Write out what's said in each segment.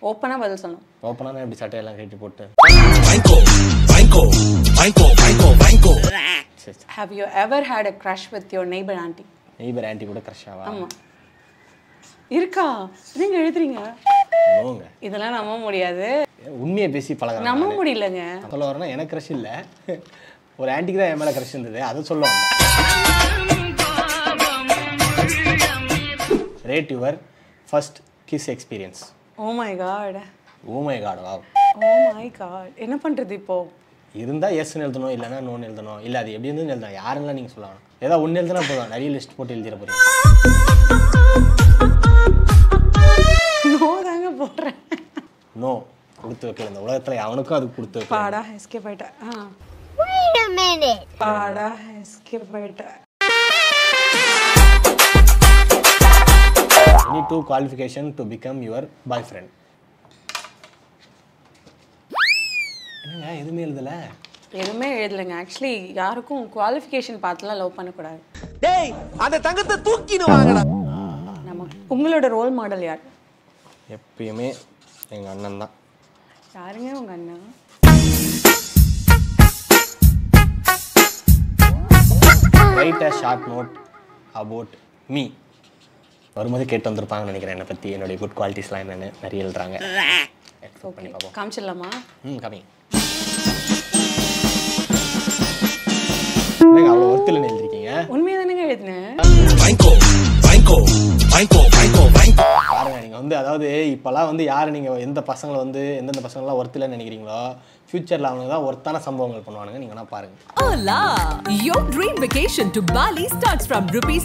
ஓப்பனாக பதில் சொல்லணும் ஓப்பனாக எப்படி சட்டையெல்லாம் கட்டி போட்டு சரி சரி have you ever had a crush with your neighbour aunty neighbour aunty கூட க்ரஷ் ஆவா ஆமாம் இருக்கா நீங்க எழுதுறீங்க நோங்க இதெல்லாம் நம்ப முடியாது உண்மையை பேசி பழகிறேன் நம்ப முடியலங்க சொல்ல வரேன்னா எனக்கு க்ரஷ் இல்லை ஒரு ஆன்ட்டிக்கு தான் என் மேலே க்ரஷ் இருந்தது அதை சொல்ல வந்தேன் rate your first kiss experience oh my god oh my god வா ஓ மை காட் என்ன பண்றது இப்போ இருந்தால் எஸ்ன்னு எழுதணும் இல்லைன்னா நோன்னு எழுதணும் இல்லை அது எப்படி இருந்து எழுதணும் யாருன்னா நீங்கள் சொல்லலாம் ஏதாவது ஒன்று எழுதுனா போதும் நிறைய லிஸ்ட் போட்டு எழுதிட போறீங்க நோ தாங்க போடுறேன் நோ கொடுத்து வைக்கல இந்த உலகத்தில் அவனுக்கும் அது கொடுத்து வைக்கல பாடா எஸ்கேப் ஆயிட்டேன் ஆ Wait a minute. பாடா எஸ்கேப் ஆயிட்டேன் நீ two qualification to become your boyfriend என்னங்க எதுவுமே எழுதலை எதுவுமே எழுதலைங்க ஆக்சுவலி யாருக்கும் குவாலிஃபிகேஷன் பார்த்துலாம் லவ் பண்ணக்கூடாது டேய் அந்த தங்கத்தை தூக்கின்னு வாங்கடா நம்ம உங்களோட ரோல் மாடல் யார் எப்பயுமே எங்கள் அண்ணன் தான் யாருங்க உங்க அண்ணா write a short note about me வரும்போது கேட்டு வந்திருப்பாங்கன்னு நினைக்கிறேன் என்னை பற்றி என்னுடைய குட் குவாலிட்டிஸ்லாம் என்னென்னு நிறைய எழுதுறாங்க Accept பண்ணி பார்ப்போம் காமிச்சிடலாமா ம் கம்மி என்னங்க அவ்வளோ ஒருத்தில் எழுதிருக்கீங்க உண்மையை தானேங்க எழுதினேன் பாருங்க நீங்கள் வந்து அதாவது இப்போல்லாம் வந்து யார் நீங்கள் எந்த பசங்களை வந்து எந்தெந்த பசங்களாம் ஒருத்தில் நினைக்கிறீங்களோ ஃப்யூச்சரில் அவனுங்க தான் ஒருத்தான சம்பவங்கள் பண்ணுவானுங்க நீங்கள் வேணா பாருங்க Hola! Your dream vacation to Bali starts from rupees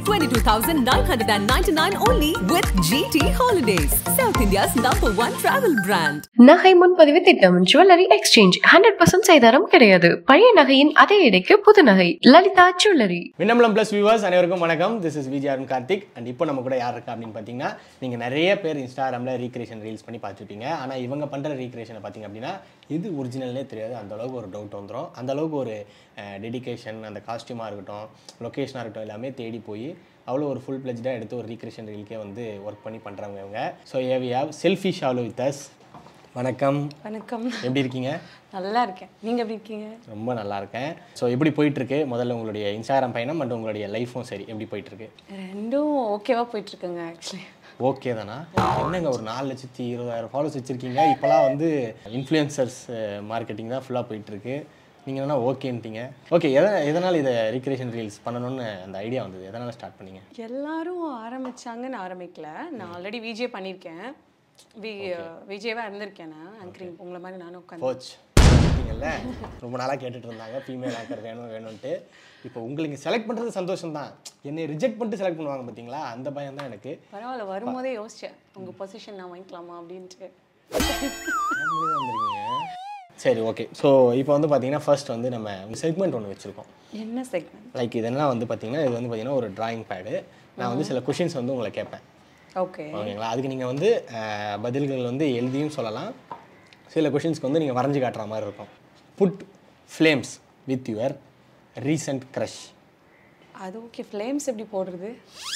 22,999 only with GT Holidays, South India's number one travel brand. நகை முன்பதிவு திட்டம் ஜுவல்லரி எக்ஸ்சேஞ்ச் ஹண்ட்ரட் பர்சன்ட் செய்தாரம் கிடையாது பழைய நகையின் அதே எடைக்கு புது நகை Lalitha jewellery Minnambalam plus viewers அனைவருக்கும் வணக்கம் this is Vijay Karthik and இப்போ நம்ம கூட யார் இருக்கா அப்படின்னு பார்த்தீங்கன்னா நீங்கள் நிறைய பேர் இன்ஸ்டாகிராமில் ரீக்ரியேஷன் ரீல்ஸ் பண்ணி பார்த்துருப்பீங்க ஆனால் இவங்க பண்ணுற ரீக்ரியேஷனை பார்த்தீங்க அப்படின்னா இது ஒரிஜினல்னே தெரியாது அந்த அளவுக்கு ஒரு டவுட் வந்துடும் அந்த அளவுக்கு ஒரு டெடிகேஷன் அந்த காஸ்டியூமாக இருக்கட்டும் லொக்கேஷனாக இருக்கட்டும் எல்லாமே தேடி போய் அவ்வளோ ஒரு ஃபுல் பிளஜ்டாக எடுத்து ஒரு ரீக்ரியேஷன் ரீல்க்கே வந்து ஒர்க் பண்ணி பண்ணுறவங்க இவங்க so uh we have selfie Shalo with us வணக்கம் வணக்கம் எப்படி இருக்கீங்க நல்லா இருக்கேன் நீங்க எப்படி இருக்கீங்க ரொம்ப நல்லா இருக்கேன் ஸோ எப்படி போயிட்டு இருக்கு முதல்ல உங்களுடைய இன்ஸ்டாகிராம் பயணம் மற்றும் உங்களுடைய லைஃப்பும் சரி எப்படி போயிட்டு இருக்கு ரெண்டும் ஓகேவா போயிட்டு இருக்குங்க ஆக்சுவலி ஓகே தானா என்னங்க ஒரு நாலு லட்சத்தி இருபதாயிரம் ஃபாலோஸ் வச்சிருக்கீங்க இப்போலாம் வந்து இன்ஃப்ளூயன்சர்ஸ் மார்க்கெட்டிங் தான் ஃபுல்லாக போயிட்டு இருக்கு நீங்கள் என்ன ஓகேன்ட்டீங்க ஓகே எதை எதனால் இதை ரீக்ரியேஷன் ரீல்ஸ் பண்ணணும்னு அந்த ஐடியா வந்தது எதனால் ஸ்டார்ட் பண்ணீங்க எல்லாரும் ஆரம்பிச்சாங்கன்னு ஆரம்பிக்கல நான் ஆல்ரெடி விஜே பண்ணியிருக்கேன் வி விஜேவா இருந்திருக்கேன் நான் ஆங்கரிங் உங்களை மாதிரி நானும் உட்காந்து கோச் பார்த்தீங்கல்ல ரொம்ப நாளாக கேட்டுட்டு இருந்தாங்க ஃபீமேல் ஆக்கர் வேணும் வேணும்ன்ட்டு இப்போ உங்களுக்கு செலக்ட் பண்ணுறது சந்தோஷம் தான் என்னை ரிஜெக்ட் பண்ணிட்டு செலக்ட் பண்ணுவாங்க பார்த்தீங்களா அந்த பயம் தான் எனக்கு பரவாயில்ல வரும்போதே யோசிச்சேன் உங்க பொசிஷன் நான் வாங்கிக்கலாமா அப்படின்ட்டு ஃபேமிலி தான் வந்திருக்கீங்க சரி ஓகே ஸோ இப்போ வந்து பார்த்தீங்கன்னா ஃபர்ஸ்ட் வந்து நம்ம செக்மெண்ட் ஒன்று வச்சுருக்கோம் என்ன செக்மெண்ட் லைக் இதெல்லாம் வந்து பார்த்தீங்கன்னா இது வந்து பார்த்தீங்கன்னா ஒரு டிராயிங் பேடு நான் வந்து சில கொஷின்ஸ் வந்து உங்களை கேட்பேன் ஓகே ஓகேங்களா அதுக்கு நீங்கள் வந்து அஹ், பதில்கள் வந்து எழுதியும் சொல்லலாம் சில கொஷின்ஸ்க்கு வந்து நீங்கள் வரைஞ்சி காட்டுற மாதிரி இருக்கும் put flames with your recent crush அது ஓகே ஃப்ளேம்ஸ் எப்படி போடுறது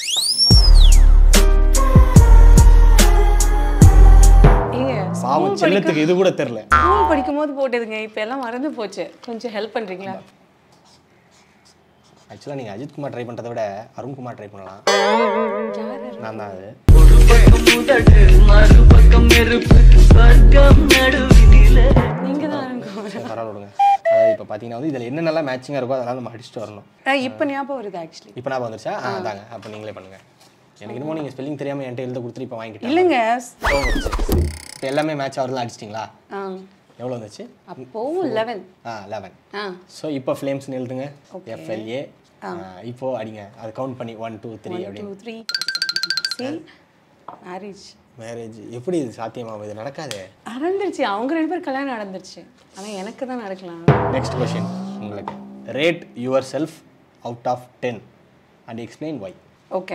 ஏங்க பாவம் செல்லத்துக்கு இது கூட தெரில ஸ்கூல் படிக்கும் போது போட்டதுங்க இப்போ எல்லாம் மறந்து போச்சு கொஞ்சம் ஹெல்ப் பண்றீங்களா ஆக்சுவலாக நீங்கள் அஜித்குமார் ட்ரை பண்ணுறதை விட அருண்குமார் ட்ரை பண்ணலாம் நான் தான் அது நீங்க தான் இருக்கும் சரி, பரவாயில்ல விடுங்க அதாவது இப்போ பார்த்தீங்கன்னா வந்து இதில் என்னென்னலாம் மேட்சிங்காக இருக்கோ அதெல்லாம் நம்ம அடிச்சுட்டு வரணும் இப்போ ஞாபகம் வருது ஆக்சுவலி இப்போ நான் வந்துருச்சா ஆ தாங்க அப்போ நீங்களே பண்ணுங்க எனக்கு என்னமோ நீங்கள் ஸ்பெல்லிங் தெரியாமல் என்கிட்ட எழுத கொடுத்துட்டு இப்போ வாங்கிட்டேன் இல்லைங்க இப்போ எல்லாமே மேட்ச் ஆகிறதுலாம் அடிச்சிட்டிங்களா ஆ எவ்வளோ வந்துச்சு அப்போவும் லெவன் ஆ லெவன் ஆ ஸோ இப்போ ஃப்ளேம்ஸ்னு எழுதுங்க Okay. எஃப்எல்ஏ இப்போ அடிங்க அது கவுண்ட் பண்ணி ஒன் டூ த்ரீ டூ அப்படின்னு த்ரீ சி மேரேஜ் மேரேஜ் எப்படி இது சாத்தியமாகும் இது நடக்காதே நடந்துருச்சு அவங்க ரெண்டு பேரும் கல்யாணம் நடந்துருச்சு ஆனா எனக்கு தான் நடக்கலாம் நெக்ஸ்ட் கொஷின் உங்களுக்கு rate yourself out of ten and explain why okay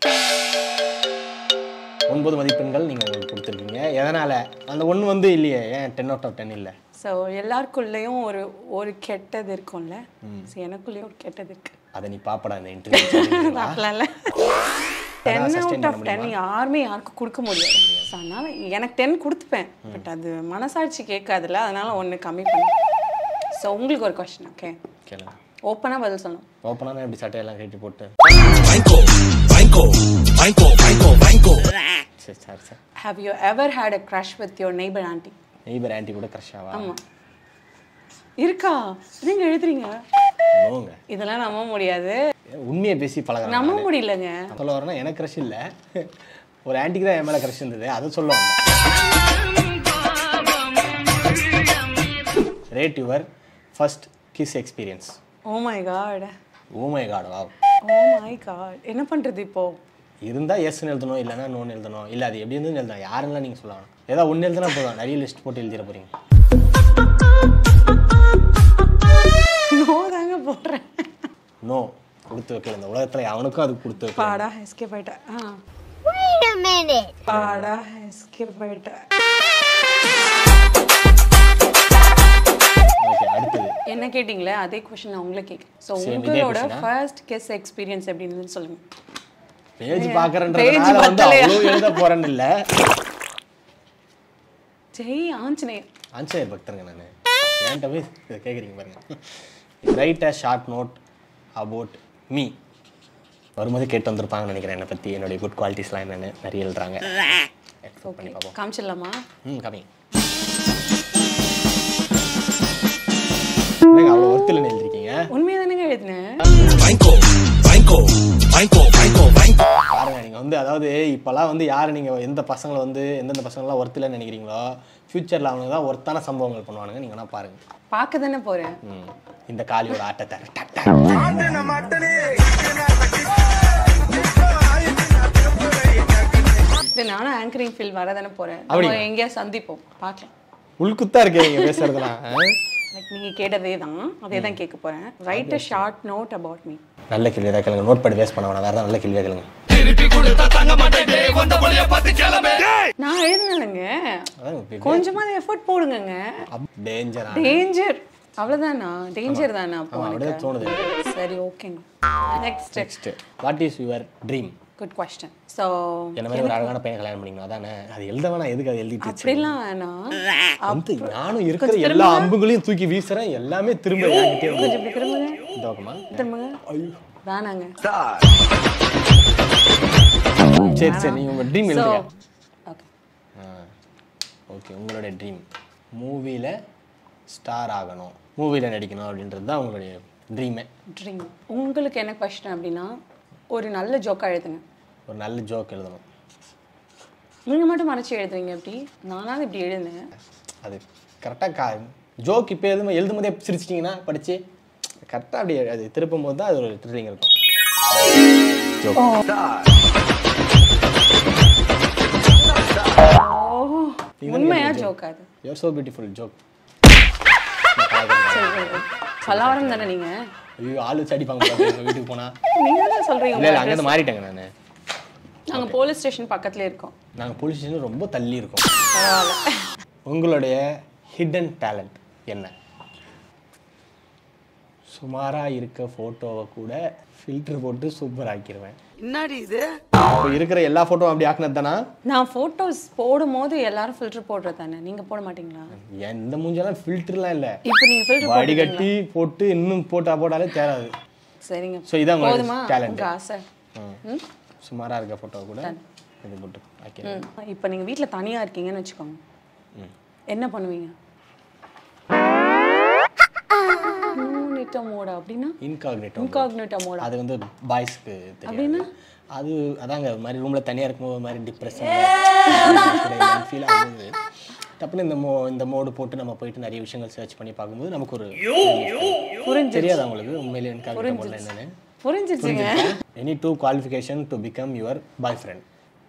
ஒன்பது மதிப்பெண்கள் நீங்கள் உங்களுக்கு கொடுத்துருக்கீங்க எதனால் அந்த ஒன்று வந்து இல்லையே ஏன் டென் அவுட் ஆஃப் டென் இல்லை ஸோ எல்லாருக்குள்ளேயும் ஒரு ஒரு கெட்டது இருக்கும்ல ஸோ எனக்குள்ளேயும் ஒரு கெட்டது இருக்கு அதை நீ பாப்படா இந்த இன்டர்வியூ அப்படிலாம் இல்லை டென் அவுட் ஆஃப் டென் யாருமே யாருக்கும் கொடுக்க முடியாது ஸோ அதனால எனக்கு டென் கொடுத்துப்பேன் பட் அது மனசாட்சி கேட்காதுல்ல அதனால ஒன்று கம்மி பண்ணி ஸோ உங்களுக்கு ஒரு கொஸ்டின் ஓகே கேளுங்க ஓப்பனாக பதில் சொல்லணும் ஓப்பனாக இப்படி சட்டையெல்லாம் கட்டி போட்டு சரி sir sir have you ever had a crush with your neighbour aunty neighbour aunty கூட க்ரஷ் ஆவா ஆமாம் இருக்கா நீங்க எழுதுறீங்க நோங்க இதெல்லாம் நம்ப முடியாது உண்மையை பேசி பழகிறேன் நம்ப முடியலங்க சொல்ல வரேன்னா எனக்கு க்ரஷ் இல்லை ஒரு ஆன்ட்டிக்கு தான் என் மேலே க்ரஷ் இருந்தது அதை சொல்ல வந்தேன் rate your first kiss experience oh my god oh my god வா ஓ மை காட் என்ன பண்றது இப்போ இருந்தால் எஸ்ன்னு எழுதணும் இல்லைன்னா நோன்னு எழுதணும் இல்லை அது எப்படி இருந்து எழுதணும் யாருன்னா நீங்கள் சொல்லலாம் ஏதாவது ஒன்று எழுதுனா போதும் நிறைய லிஸ்ட் போட்டு எழுதிட போறீங்க நோ தாங்க போடுறேன் நோ கொடுத்து வைக்கல இந்த உலகத்தில் அவனுக்கும் அது கொடுத்து வைக்கல பாடா எஸ்கேப் ஆயிட்டேன் ஆ Wait a minute. பாடா எஸ்கேப் ஆயிட்டேன் ஓகே அடுத்தது என்ன கேட்டிங்களே அதே கொஷின் நான் உங்களை கேட்குறேன் ஸோ Same, இதே உங்களோட question ஆ? ஃபர்ஸ்ட் கெஸ் எக்ஸ்பீரியன்ஸ் எப்படி இருந்ததுன்னு சொல்லுங்க பேஜ் Page பார்க்கறன்றதுனால வந்து பத்தலையா? அவ்வளோ எழுத போறேன்னு இல்லை ஜெய் ஆஞ்சநேயர் ஆன்சர் பக்தருங்க நான் என்கிட்ட போய் இதை கேட்குறீங்க பாருங்க write a short note about me வரும்போது கேட்டு வந்திருப்பாங்கன்னு நினைக்கிறேன் என்னை பற்றி என்னுடைய குட் குவாலிட்டிஸ்லாம் என்னென்னு நிறைய எழுதுறாங்க Accept பண்ணி பார்ப்போம் காமிச்சிடலாமா ம் கம்மி என்னங்க அவ்வளோ ஒருத்தில் எழுதிருக்கீங்க உண்மையாக தானேங்க எழுதினேன் பாருங்க நீங்க வந்து அதாவது இப்போல்லாம் வந்து யார் நீங்க எந்த பசங்களை வந்து எந்தெந்த பசங்களாம் ஒருத்தில் நினைக்கிறீங்களோ ஃபியூச்சரில் அவனுக்கு தான் ஒருத்தான சம்பவங்கள் பண்ணுவானுங்க நீங்க வேணா பாருங்க பார்க்க தானே போகிறேன் ம். இந்த காளியோட ஆட்டத்தை டக் டக் இது நானும் ஆங்கரிங் ஃபீல் வர தானே போகிறேன் அப்படியா? நம்ம எங்கேயா சந்திப்போம் பார்க்கலாம் உள்குத்தா இருக்கே நீங்க பேசுறதுலாம் ஆ? லைக் நீங்கள் கேட்டதே தான் அதே தான் கேட்க போகிறேன் write a short note about me நல்ல கேள்வி தான் கேளுங்க நோட் பண்ணி வேஸ்ட் பண்ண வேணாம் வேற ஏதாவது நல்ல கேள்வியாக கேளுங்க நான் எழுதினேங்க அதான் கொஞ்சமாவது எஃபோர்ட் போடுங்கங்க டேஞ்சரா டேஞ்சர் அவ்வளோதானா டேஞ்சர் தானா அப்போ ஆமா, அப்படிதான் உனக்கு? தோணுது. சரி ஓகேங்க next next what is your dream good question so என்ன மாதிரி ஒரு அழகான பையன் கல்யாணம் பண்ணிக்கணும் அதானே அது எழுத வேணாம் எதுக்கு அது எழுதிட்டு வச்சு? அப்படிலாம் வேணாம் வந்து நானும் இருக்கிற எல்லா அம்புகளையும் தூக்கி வீசுறேன் எல்லாமே திரும்ப என்கிட்டயே வந்து கொஞ்சம் இப்படி திரும்புங்க இந்த பக்கமா திரும்புங்க வேணாங்க சரி சரி நீங்க உங்க ட்ரீம் ஸோ எழுதுங்க ஓகே ஓகே உங்களுடைய ட்ரீம் மூவியில் ஸ்டார் ஆகணும் மூவியில் நடிக்கணும் அப்படின்றது தான் உங்களுடைய ட்ரீமே ட்ரீம் உங்களுக்கு என்ன கொஸ்டின் அப்படின்னா ஒரு நல்ல ஜோக்காக எழுதுங்க ஒரு நல்ல ஜோக் எழுதணும் நீங்கள் மட்டும் மறைச்சி எழுதுறீங்க எப்படி நானாவது இப்படி எழுதுனேன் அது கரெக்டாக கா ஜோக் இப்போ எழுதும் எழுதும் போதே சிரிச்சிட்டிங்கன்னா படித்து கரெக்டாக அப்படி அது திருப்பும் போது தான் அது ஒரு த்ரில்லிங் இருக்கும் ஜோக் ஓ உண்மையா ஜோக்கா அது யூஆர் ஸோ பியூட்டிஃபுல் ஜோக் சரி சரி பல்லாவரம் தானே நீங்க ஐயோ ஆள் வச்சு அடிப்பாங்க பாரு, எங்க வீட்டுக்கு போனால் நீங்க தான் சொல்றீங்க இல்லை இல்லை அங்கேருந்து மாறிட்டேங்க நான் நாங்க போலீஸ் ஸ்டேஷன் பக்கத்துல இருக்கோம் நாங்கள் போலீஸ் ஸ்டேஷன் ரொம்ப தள்ளி இருக்கோம் பரவாயில்ல உங்களுடைய ஹிடன் டேலண்ட் என்ன சுமாராக இருக்க ஃபோட்டோவை கூட ஃபில்டர் போட்டு சூப்பர் ஆக்கிடுவேன் என்னடி இது இப்போ இருக்கிற எல்லா ஃபோட்டோவும் அப்படி ஆக்குனது தானா நான் போட்டோஸ் போடும் போது எல்லாரும் ஃபில்டர் போடுறது தானே நீங்க போட மாட்டீங்களா ஏன் இந்த மூஞ்செல்லாம் ஃபில்டர்லாம் இல்லை இப்போ நீங்க ஃபில்டர் வடிகட்டி போட்டு இன்னும் போட்டா போட்டாலே தேராது சரிங்க ஸோ இதான் உங்களோட போதுமா டேலண்ட் உங்க ஆசை ம் சுமாராக இருக்க ஃபோட்டோ கூட இது போட்டு ஆக்கிடுவேன் ம் இப்போ நீங்க வீட்ல தனியா இருக்கீங்கன்னு வச்சுக்கோங்க என்ன பண்ணுவீங்க இன்காக்னிட்டோ மோடா அப்படின்னா இன்காக்னேட்டோ இன்காக்னிட்டோ மோடா அது வந்து பாய்ஸ்க்கு தெரியும் அது அதாங்க ஒரு மாதிரி ரூமில் தனியாக இருக்கும்போது ஒரு மாதிரி டிப்ரெஷன் ஃபீல் ஆகுது டப்புன்னு இந்த மோ இந்த மோடு போட்டு நம்ம போயிட்டு நிறைய விஷயங்கள் சர்ச் பண்ணி பார்க்கும்போது நமக்கு ஒரு புரிஞ்சு தெரியாது உங்களுக்கு உண்மையிலேயே இன்காக்னேட்டோ மோடில் என்னன்னு புரிஞ்சிருச்சுங்க any two qualification to become your boyfriend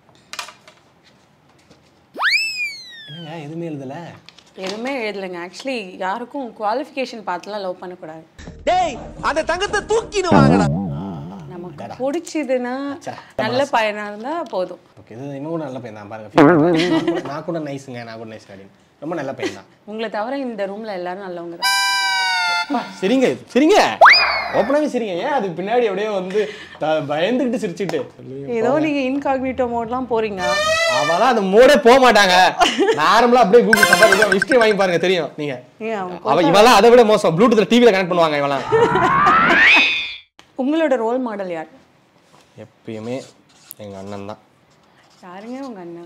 என்னங்க எதுவுமே எழுதல எதுவுமே எழுதலைங்க ஆக்சுவலி யாருக்கும் குவாலிஃபிகேஷன் பார்த்துலாம் லவ் பண்ணக்கூடாது டேய் அந்த தங்கத்தை தூக்கின்னு வாங்கடா நமக்கு பிடிச்சதுன்னா நல்ல பையனா இருந்தா போதும் ஓகே இது இன்னும் கூட நல்ல பையன் தான் பாருங்க நான் கூட- நான் கூட நைஸுங்க நான் கூட நைஸ் அப்படின்னு ரொம்ப நல்ல பையன் தான் உங்களை தவிர இந்த ரூம்ல எல்லாரும் நல்லவங்க தான் சரிங்க சரிங்க ஓப்பனாகவே சரிங்க ஏன் அது பின்னாடி அப்படியே வந்து த- பயந்துக்கிட்டு சிரிச்சுட்டு ஏதோ நீங்க இன்காக்னிட்டோ மோட்லாம் போறீங்க அவெல்லாம் அந்த மோடே போக மாட்டாங்க நார்மலா அப்படியே கூகுள் சஃபாரி ஹிஸ்டரி வாங்கி பாருங்க தெரியும் நீங்க ஏன் அவங்க அவ இவெல்லாம் அதை விட மோசம் ப்ளூடூத்ல டிவில கனெக்ட் பண்ணுவாங்க இவெல்லாம் உங்களோட ரோல் மாடல் யார் எப்பயுமே எங்க அண்ணன் தான் யாருங்க உங்க அண்ணா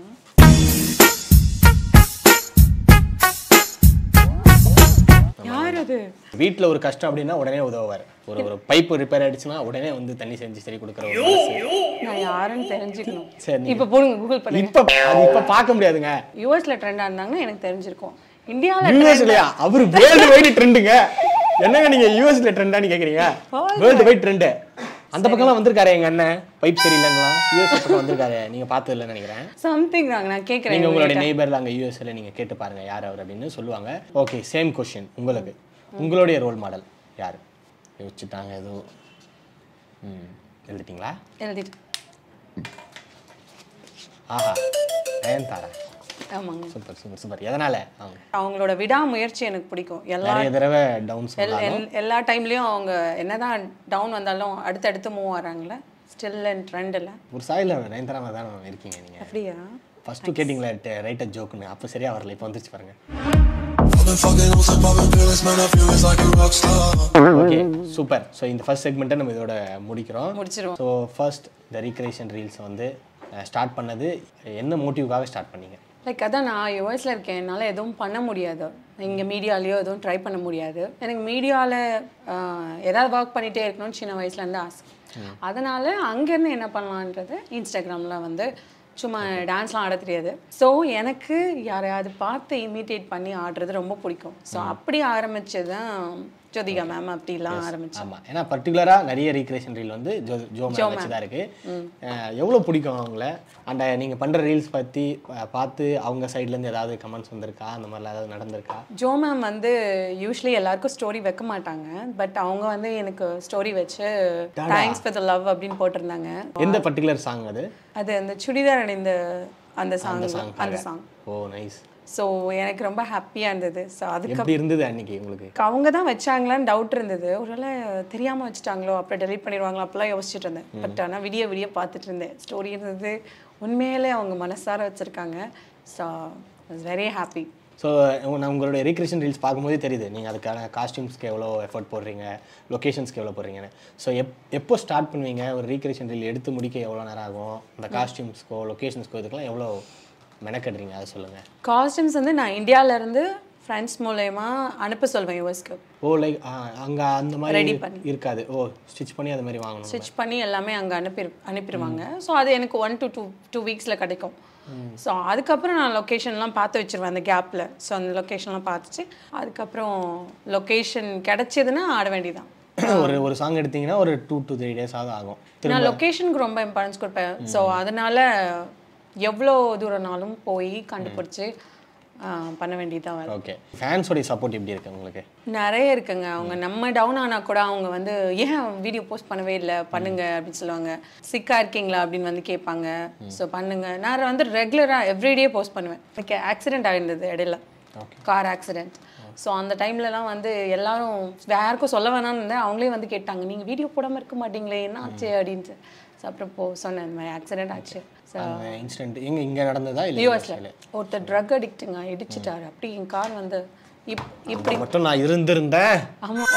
யார் அது வீட்ல ஒரு கஷ்டம் அப்படின்னா உடனே உதவுவார் ஒரு ஒரு பைப் ரிப்பேர் ஆயிடுச்சுன்னா உடனே வந்து தண்ணி செஞ்சு சரி கொடுக்குற ஒரு மனசு. நான் யாருன்னு தெரிஞ்சுக்கணும் சரி நீங்க- இப்ப போடுங்க கூகுள் பண்ணுங்க இப்ப அது இப்ப பார்க்க முடியாதுங்க யூஎஸ்ல ட்ரெண்டா இருந்தாங்கன்னா எனக்கு தெரிஞ்சிருக்கும் இந்தியால யூஎஸ் இல்லையா அவர் வேர்ல்டு வைடு ட்ரெண்டுங்க என்னங்க நீங்க யூஎஸ்ல ட்ரெண்டான்னு கேக்குறீங்க வேர்ல்டு வைட் ட்ரெண்டு அந்த பக்கம்லாம் வந்திருக்காரு எங்க அண்ணன் பைப் சரியில்லைங்களா யூஎஸ் பக்கம் வந்திருக்காரு நீங்க பார்த்தது இல்லைன்னு நினைக்கிறேன் சம்திங் தாங்க நான் கேக்குறேன் நீங்க உங்களுடைய உங்ககிட்ட. நெய்பர்ல அங்க யூஎஸ்ல நீங்க கேட்டு பாருங்க யார் அவர் அப்படின்னு சொல்லுவாங்க ஓகே சேம் கொஸ்டின் உங்களுக்கு உங்களுடைய ரோல் மாடல் யாரு யோசிச்சுட்டாங்க ஏதோ ம் எழுதிட்டீங்களா எழுதிட்டு ஆஹா நயன்தாரா ஆமாங்க சூப்பர் சூப்பர் சூப்பர் எதனால அவங்க அவங்களோட விடாமுயற்சி எனக்கு பிடிக்கும் எல்லா நிறைய தடவை டவுன்ஸ் எல்- எல்- எல்லா டைம்லயும் அவங்க என்னதான் டவுன் வந்தாலும் அடுத்தடுத்து மூவ் ஆறாங்களே ஸ்டில் அண்ட் ட்ரெண்டில் ஒரு சாயில நயன்தாரா தான் இருக்கீங்க நீங்க அப்படியா ஃபர்ஸ்ட் கேட்டிங்களா ரைட்டர் ஜோக்குன்னு அப்போ சரியா வரல இப்போ வந்துச்சு பாருங்க ஓகே சூப்பர் ஸோ இந்த ஃபர்ஸ்ட் செக்மெண்ட்டை நம்ம இதோட முடிக்கிறோம் முடிச்சிருவோம் ஸோ ஃபர்ஸ்ட் இந்த ரீக்ரியேஷன் ரீல்ஸ் வந்து ஸ்டார்ட் பண்ணது என்ன மோட்டிவ்காக ஸ்டார்ட் பண்ணீங்க லைக் அதான் நான் யூஎஸ்ல இருக்கேன் என்னால் எதுவும் பண்ண முடியாது இங்கே மீடியாலேயோ எதுவும் ட்ரை பண்ண முடியாது எனக்கு மீடியாவில் ஏதாவது ஒர்க் பண்ணிகிட்டே இருக்கணும்னு சின்ன வயசுலேருந்து ஆசை அதனால் அங்கேருந்து என்ன பண்ணலான்றது இன்ஸ்டாகிராமில் வந்து சும்மா டான்ஸ்லாம் ஆட தெரியாது ஸோ எனக்கு யாரையாவது பார்த்து இமிட்டேட் பண்ணி ஆடுறது ரொம்ப பிடிக்கும் ஸோ அப்படி ஆரம்பிச்சது தான் ஜோதிகா மேம் அப்படிலாம் ஆரம்பிச்சேன் ஆமா ஏன்னா பர்டிகுலராக நிறைய ரீக்ரியேஷன் ரீல் வந்து ஜோ ஜோ மேம் வச்சு தான் இருக்கு அஹ், எவ்வளவு பிடிக்கும் அவங்கள அந்த நீங்க பண்ற ரீல்ஸ் பத்தி அஹ், பார்த்து அவங்க சைடுல இருந்து ஏதாவது கமெண்ட்ஸ் வந்திருக்கா அந்த மாதிரிலாம் ஏதாவது நடந்திருக்கா ஜோ மேம் வந்து யூஸ்வலி எல்லாருக்கும் ஸ்டோரி வைக்க மாட்டாங்க பட் அவங்க வந்து எனக்கு ஸ்டோரி வச்சு தேங்க்ஸ் ஃபார் த லவ் அப்படின்னு போட்டிருந்தாங்க எந்த பர்டிகுலர் சாங் அது அது அந்த சுடிதார் அணிந்த அந்த சாங் song அந்த சாங் ஓ நைஸ் ஸோ எனக்கு ரொம்ப ஹாப்பியாக இருந்தது ஸோ அதுக்கு எப்படி இருந்தது அன்னைக்கு உங்களுக்கு அவங்க தான் வச்சாங்களான்னு டவுட் இருந்தது ஒருவேளை தெரியாமல் வச்சுட்டாங்களோ அப்புறம் டெலிட் பண்ணிடுவாங்களோ அப்பெல்லாம் யோசிச்சுட்டு இருந்தேன் பட் ஆனால் விடிய விடிய பார்த்துட்டு இருந்தேன் ஸ்டோரி இருந்தது உண்மையிலே அவங்க மனசார வச்சுருக்காங்க ஸோ வெரி ஹாப்பி ஸோ நான் உங்களுடைய ரீக்ரியேஷன் ரீல்ஸ் பார்க்கும்போதே தெரியுது நீங்கள் அதுக்கான காஸ்டியூம்ஸ்க்கு எவ்வளோ எஃபர்ட் போடுறீங்க லொக்கேஷன்ஸ்க்கு எவ்வளோ போடுறீங்கன்னு ஸோ எப் எப்போ ஸ்டார்ட் பண்ணுவீங்க ஒரு ரீக்ரியேஷன் ரீல் எடுத்து முடிக்க எவ்வளோ நேரம் ஆகும் அந்த காஸ்டியூம்ஸ்க்கோ லொக்கேஷன்ஸ்க்கோ இதுக்கெல்லாம் எவ்வளோ மெனக்கெடுறீங்க அதை சொல்லுங்கள் காஸ்டியூம்ஸ் வந்து நான் இந்தியாவிலேருந்து ஃப்ரெண்ட்ஸ் மூலயமா அனுப்ப சொல்வேன் யூஎஸ்க்கு ஓ லைக் அங்கே அந்த Ready மாதிரி பண்ணி. இருக்காது ஓ ஸ்டிச் பண்ணி அது மாதிரி வாங்கணும் ஸ்டிச் பண்ணி எல்லாமே அங்கே அனுப்பி அனுப்பிடுவாங்க ஸோ அது எனக்கு ஒன் டு டூ டூ வீக்ஸில் கிடைக்கும் ஸோ அதுக்கப்புறம் நான் லொக்கேஷன்லாம் பார்த்து வச்சிருவேன் அந்த கேப்பில் ஸோ அந்த லொக்கேஷன்லாம் பார்த்துச்சு அதுக்கப்புறம் லொக்கேஷன் கிடைச்சதுன்னா ஆட வேண்டியதான் ஒரு ஒரு சாங் எடுத்தீங்கன்னா ஒரு டூ டு த்ரீ டேஸ் ஆகுது ஆகும் நான் லொக்கேஷனுக்கு ரொம்ப இம்பார்ட்டன்ஸ் கொடுப்பேன் ஸோ அதனால எவ்வளோ தூரம்னாலும் போய் கண்டுபிடிச்சி ஆஹ், பண்ண வேண்டியதான் வேலை ஓகே ஃபேன்ஸோடைய சப்போர்ட் எப்படி இருக்கு உங்களுக்கு நிறைய இருக்குங்க அவங்க நம்ம டவுன் ஆனா கூட அவங்க வந்து ஏன் வீடியோ போஸ்ட் பண்ணவே இல்லை பண்ணுங்க அப்படின்னு சொல்லுவாங்க சிக்கா இருக்கீங்களா அப்படின்னு வந்து கேட்பாங்க ஸோ பண்ணுங்க நான் வந்து ரெகுலராக எவ்ரிடே போஸ்ட் பண்ணுவேன் எனக்கு ஆக்சிடென்ட் ஆயிருந்தது இடையில கார் ஆக்சிடென்ட் ஸோ அந்த டைம்லலாம் வந்து எல்லாரும் வேற யாருக்கும் சொல்ல வேணாம்னு இருந்தேன் அவங்களே வந்து கேட்டாங்க நீங்கள் வீடியோ போடாமல் இருக்க மாட்டீங்களே என்ன ஆச்சு அப்படின்ட்டு ஸோ அப்புறம் போ சொன்னேன் இந்த மாதிரி ஆக்சிடென்ட் ஆச்சு ஸோ அந்த இன்சிடென்ட் எங்க இங்க நடந்ததா இல்லை யூஎஸ்ல ஒருத்தர் ட்ரக் அடிக்ட்டுங்க இடிச்சிட்டாரு அப்படி என் கார் வந்து இப் இப்படி மட்டும் நான் இருந்திருந்தேன் ஆமாம்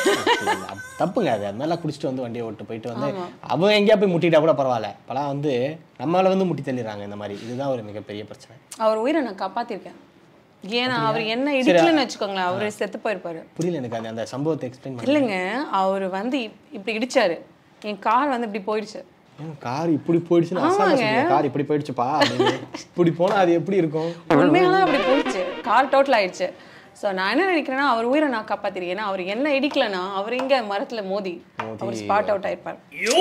இல்ல, தப்புங்க அது அது மாதிரிலாம் குடிச்சிட்டு வந்து வண்டியை ஓட்டு போயிட்டு வந்து அவங்க எங்கேயா போய் முட்டிட்டா கூட பரவாயில்ல இப்போலாம் வந்து நம்மளால வந்து முட்டி தள்ளிடுறாங்க இந்த மாதிரி இதுதான் ஒரு மிகப்பெரிய பிரச்சனை அவர் உயிரை நான் காப்பாத்திருக்கேன் ஏன்னா அவர் என்ன இடிக்கலன்னு வச்சுக்கோங்களேன் அவர் செத்து போயிருப்பாரு புரியல எனக்கு அந்த அந்த சம்பவத்தை எக்ஸ்பிளைன் பண்ணி இல்லைங்க அவர் வந்து இப்- இப்படி இடிச்சாரு என் கார் வந்து இப்படி போயிடுச்சு கார் இப்படி போயிடுச்சுன்னு அசால்ட்டா சொல்றீங்க. கார் இப்படி போயிடுச்சுப்பா அப்படின்னு. இப்படி போனா அது எப்படி இருக்கும் உண்மையால அப்படி போயிடுச்சு கார் டோட்டல் ஆயிடுச்சு ஸோ நான் என்ன நினைக்கிறேன்னா அவர் உயிரை நான் காப்பாத்திருக்கேன் ஏன்னா அவர் என்ன இடிக்கலனா அவர் எங்க மரத்துல மோதி அவர் ஸ்பாட் அவுட் ஆயிருப்பார்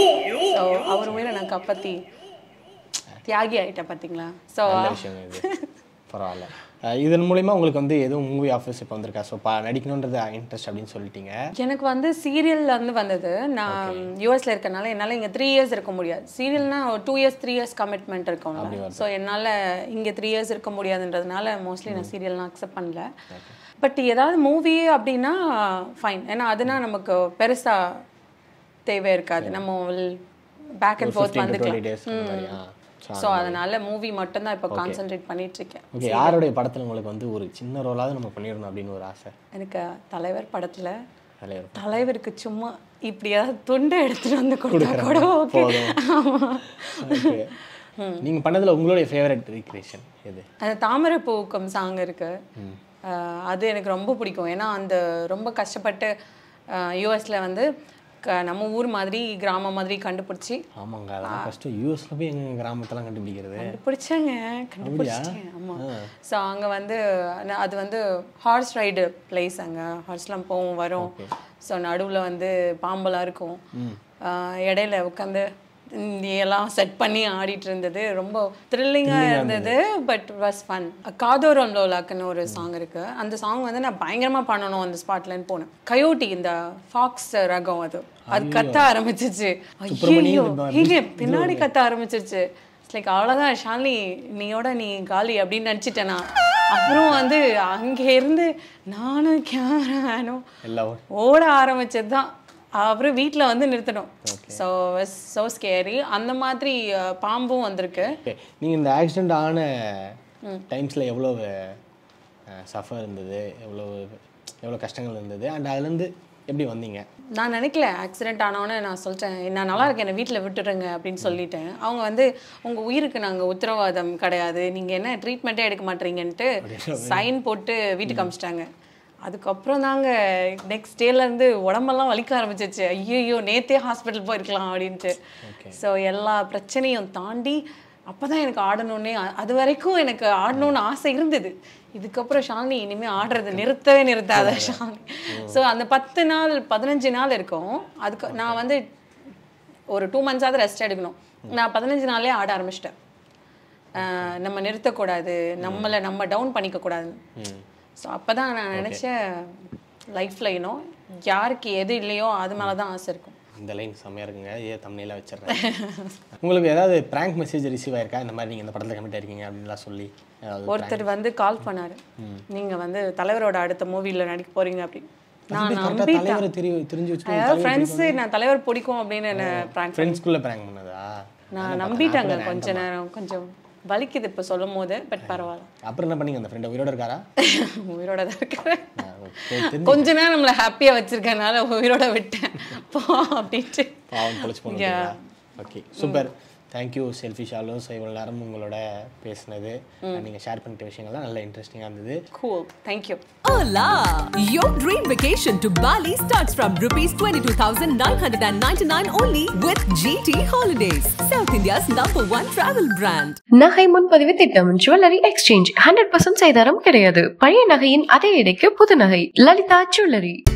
ஸோ அவர் உயிரை நான் காப்பாத்தி தியாகி ஆயிட்டேன் பாத்தீங்களா ஸோ நல்ல விஷயம் இது பரவாயில்ல அஹ் இதன் மூலிமா உங்களுக்கு வந்து எதுவும் மூவி ஆஃபர்ஸ் இப்போ வந்திருக்கா ஸோ பா நடிக்கணுன்றது இன்ட்ரெஸ்ட் அப்படின்னு சொல்லிட்டீங்க எனக்கு வந்து சீரியல்ல இருந்து வந்தது நான் யூஎஸ்ல இருக்கனால என்னால இங்க த்ரீ இயர்ஸ் இருக்க முடியாது சீரியல்னா ஒரு two years three years commitment இருக்கும்ல ஸோ என்னால இங்க த்ரீ இயர்ஸ் இருக்க முடியாதுன்றதுனால மோஸ்ட்லி நான் சீரியல்லாம் அக்செப்ட் பண்ணல பட் ஏதாவது மூவி அப்படின்னா ஃபைன் ஏன்னா அதுனா நமக்கு பெருசா தேவை இருக்காது நம்ம பேக் அண்ட் ஃபோர்த் டுவெண்ட்டி வந்துக்கலாம் டேஸ் மாதிரியா ஸோ அதனால மூவி மட்டும் தான் இப்போ கான்சென்ட்ரேட் பண்ணிட்டு இருக்கேன் ஓகே யாருடைய படத்தில் உங்களுக்கு வந்து ஒரு சின்ன ரோலாவது நம்ம பண்ணிடணும் அப்படின்னு ஒரு ஆசை எனக்கு தலைவர் படத்துல தலைவர் தலைவருக்கு சும்மா இப்படியாவது துண்டை எடுத்துட்டு வந்து கொடுத்தா கூட ஓகே போதும் ஓகே நீங்கள் பண்ணதில் உங்களுடைய ஃபேவரட் ரீக்ரியேஷன் எது அந்த தாமரை பூக்கம் சாங் இருக்கு அஹ் அது எனக்கு ரொம்ப பிடிக்கும் ஏன்னா அந்த ரொம்ப கஷ்டப்பட்டு யூஎஸ்ல வந்து க- நம்ம ஊர் மாதிரி கிராமம் மாதிரி கண்டுபிடிச்சி ஆமாங்க அதெல்லாம் ஃபஸ்ட்டு யூஎஸில் போய் எங்கள் கிராமத்தெல்லாம் கண்டுபிடிக்கிறது கண்டுபிடிச்சாங்க கண்டுபிடிச்சிட்டேன் ஆமாம் ஸோ அங்கே வந்து ந- அது வந்து ஹார்ஸ் ரைடு பிளேஸ் அங்கே ஹார்ஸ்லாம் போகும் வரும் ஸோ நடுவில் வந்து பாம்பெல்லாம் இருக்கும் அஹ் இடையில உட்காந்து எல்லாம் செட் பண்ணி ஆடிட்டு இருந்தது ரொம்ப த்ரில்லிங்காக இருந்தது பட் வாஸ் ஃபன் காதோரம் லோலாக்குன்னு ஒரு சாங் இருக்கு அந்த சாங் வந்து நான் பயங்கரமா பண்ணணும் அந்த ஸ்பாட்லன்னு போனேன் கயோட்டி இந்த ஃபாக்ஸ் ரகம் அது அது கத்த ஆரம்பிச்சிச்சு ஐயோ இங்க பின்னாடி கத்த ஆரம்பிச்சிருச்சு லைக் அவ்வளோதான் ஷாலினி நீயோட நீ காலி அப்படின்னு நினச்சிட்டேன் நான் அப்புறம் வந்து அங்கே இருந்து நானும் கேமரானும் எல்லாம் ஓட ஆரம்பிச்சது தான் அப்புறம் வீட்டில் வந்து நிறுத்தணும் ஸோ ஸோ ஸ்கேரி அந்த மாதிரி அஹ், பாம்பும் வந்திருக்கு ஓகே நீங்கள் இந்த ஆக்சிடெண்ட் ஆன டைம்ஸில் எவ்வளோ சஃபர் இருந்தது எவ்வளோ எவ்வளோ கஷ்டங்கள் இருந்தது அண்ட் அதுலேருந்து எப்படி வந்தீங்க நான் நினைக்கல ஆக்சிடென்ட் ஆனோன்னு நான் சொல்லிட்டேன் நான் நல்லா இருக்கேன் என்னை வீட்டில் விட்டுடுங்க அப்படின்னு சொல்லிட்டேன் அவங்க வந்து உங்கள் உயிருக்கு நாங்கள் உத்தரவாதம் கிடையாது நீங்கள் என்ன ட்ரீட்மெண்ட்டே எடுக்க மாட்டீங்கன்ட்டு சைன் போட்டு வீட்டுக்கு அமிச்சிட்டாங்க அதுக்கப்புறம் தாங்க நெக்ஸ்ட் டேலேருந்து உடம்பெல்லாம் வலிக்க ஆரம்பிச்சிச்சு ஐயோ நேத்தே ஹாஸ்பிட்டல் போயிருக்கலாம் அப்படின்ட்டு ஸோ எல்லா பிரச்சனையும் தாண்டி அப்போ தான் எனக்கு ஆடணுன்னே அ- அது வரைக்கும் எனக்கு ஆடணும்னு ஆசை இருந்தது இதுக்கப்புறம் ஷாலினி இனிமேல் ஆடுறது நிறுத்தவே நிறுத்தாத ஷாலினி ஸோ அந்த பத்து நாள் பதினஞ்சு நாள் இருக்கும் அதுக்கு நான் வந்து ஒரு டூ மந்த்ஸாவது ரெஸ்ட் எடுக்கணும் நான் பதினஞ்சு நாளே ஆட ஆரம்பிச்சிட்டேன் ஆஹ் நம்ம நிறுத்தக்கூடாது நம்மளை நம்ம டவுன் பண்ணிக்க கூடாது ஸோ அப்போ தான் நான் நினச்சேன் லைஃப்பில் இன்னும் யாருக்கு எது இல்லையோ அது மேலே தான் ஆசை இருக்கும் இந்த லைன் செம்மையாக இருக்குங்க ஏ தமிழில் வச்சிடுறேன் உங்களுக்கு ஏதாவது ப்ராங்க் மெசேஜ் ரிசீவ் ஆயிருக்கா இந்த மாதிரி நீங்கள் இந்த படத்தில் கமிட் ஆயிருக்கீங்க அப்படின்லாம் சொல்லி ஏதாவது ஒருத்தர் வந்து கால் பண்ணாரு நீங்க வந்து தலைவரோட அடுத்த மூவில நடிக்க போறீங்க அப்படின்னு நான் கரெக்டாக நம்பிட்டேன் தலைவரை தெரிய தெரிஞ்சு வச்சு அதாவது ஃப்ரெண்ட்ஸ் நான் தலைவர் பிடிக்கும் அப்படின்னு என்ன ப்ராங்க் ஃப்ரெண்ட்ஸ்குள்ளே ப்ராங்க் பண்ணதா நான் நம்பிட்டாங்க கொஞ்ச நேரம் கொஞ்சம் வலிக்குது இப்போ சொல்லும் போது பட் பரவாயில்ல அப்புறம் என்ன பண்ணீங்க அந்த ஃப்ரெண்ட் உயிரோட இருக்காரா உயிரோட தான் இருக்கிறேன் ஆ, okay. தெரிஞ்சு கொஞ்ச நேரம் நம்மளை ஹாப்பியா வச்சிருக்கனால உயிரோட விட்டேன் போ அப்படின்ட்டு பாவம் பொழைச்சு போனீங்களா okay super thank you selfie Shalo so இவ்வளோ நேரம் உங்களோட பேசுனது நீங்கள் ஷேர் பண்ணிட்ட விஷயங்கள்லாம் நல்லா இன்ட்ரெஸ்டிங்காக இருந்தது cool thank you Hola! Your dream vacation to Bali starts from rupees 22,999 only with GT Holidays, South India's number one travel brand. நகை முன்பதிவு திட்டம் ஜுவல்லரி எக்ஸ்சேஞ்ச் ஹண்ட்ரட் பர்சன்ட் செய்தாரம் கிடையாது பழைய நகையின் அதே எடைக்கு புது நகை லலிதா ஜுவல்லரி